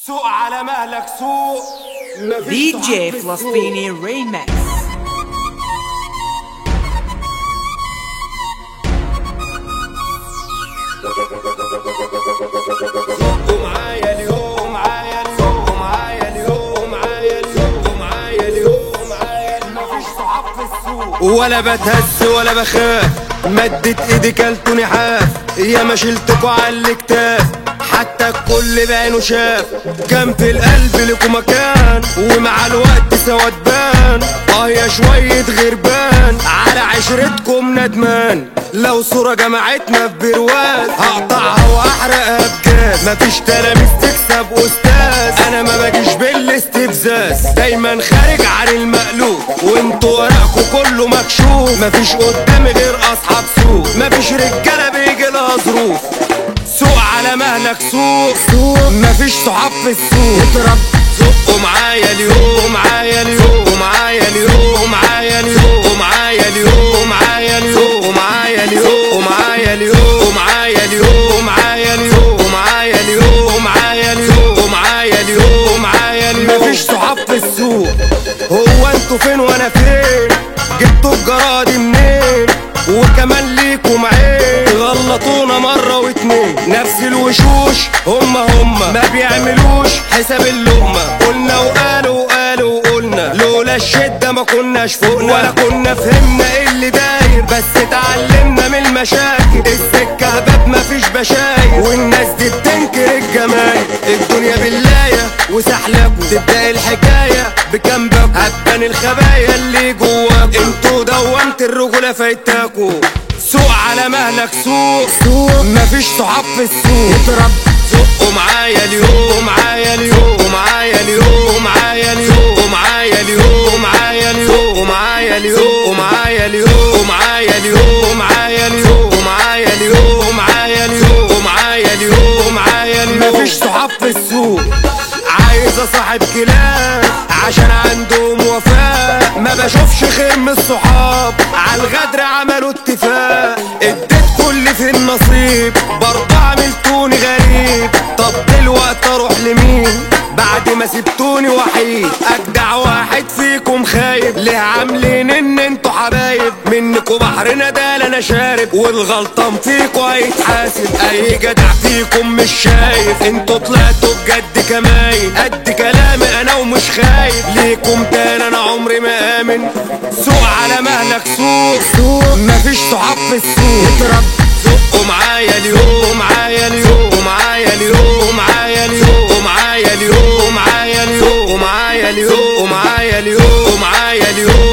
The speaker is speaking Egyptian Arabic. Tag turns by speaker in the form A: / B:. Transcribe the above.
A: سوق على مهلك سوق
B: دي جي فلسطيني ريمكس
A: معايا اليوم معايا اليوم معايا اليوم معايا اليوم معايا اليوم معايا مفيش صحاب في السوق ولا بتهز ولا بخاف مدت ايدي كلتوني حاف يا ما شلتكوا على الكتاف حتى الكل بعينه شاف كان في القلب لكم مكان ومع الوقت سواد بان اه يا شوية غربان على عشرتكم ندمان لو صورة جمعتنا في برواز هقطعها واحرقها بجاز مفيش تلاميذ تكسب استاذ انا ما باجيش بالاستفزاز دايما خارج عن المألوف وانتوا ورقكوا كله مكشوف مفيش قدامي غير اصحاب سوق مفيش رجالة بيجي لها ظروف سوق على مهلك سوق سوق مفيش صحاب في السوق اضرب سوقوا معايا اليوم معايا اليوم معايا اليوم معايا اليوم معايا اليوم معايا اليوم معايا اليوم معايا اليوم معايا اليوم معايا اليوم معايا اليوم معايا اليوم معايا اليوم معايا اليوم مفيش صحاب في السوق هو انتوا فين وانا فين جبتوا الجرادي منين وكمان ليكم عين غلطونا مرة واتنين نفس الوشوش هما هما ما بيعملوش حساب اللقمة قلنا وقالوا وقالوا وقلنا لولا الشدة ما كناش فوقنا ولا كنا فهمنا ايه اللي داير بس اتعلمنا من المشاكل السكة هباب مفيش بشاير والناس دي بتنكر الجمايل الدنيا باللاية وسحلكوا تبدأ الحكاية بكامبك هتبان الخبايا اللي جواكوا انتوا دومت الرجولة فايتاكوا سوق على مهلك سوق سوق مفيش صحاب في السوق اضرب سوقوا معايا اليوم معايا اليوم معايا اليوم معايا اليوم معايا اليوم معايا اليوم معايا اليوم معايا اليوم معايا اليوم معايا اليوم معايا اليوم معايا اليوم معايا اليوم معايا اليوم مفيش صحاب في السوق عايز اصاحب كلاب عشان عندهم وفاء ما بشوفش خير من الصحاب عالغدر عملوا اتفاق اديت كل في النصيب برضه عملتوني غريب طب دلوقتي اروح لمين بعد ما سبتوني وحيد اجدع واحد فيكم خايب ليه عاملين ان انتوا حبايب منكوا بحر ندال انا شارب والغلطان فيكوا هيتحاسب اي جدع فيكم مش شايف انتوا طلعتوا بجد كمايل قد كلامي انا ومش خايف ليكم تاني انا عمري ما امن سوق على مهلك سوق سوق مفيش صحاب في السوق اضرب سوقوا معايا اليوم معايا اليوم معايا اليوم معايا اليوم معايا اليوم معايا اليوم معايا اليوم معايا اليوم معايا اليوم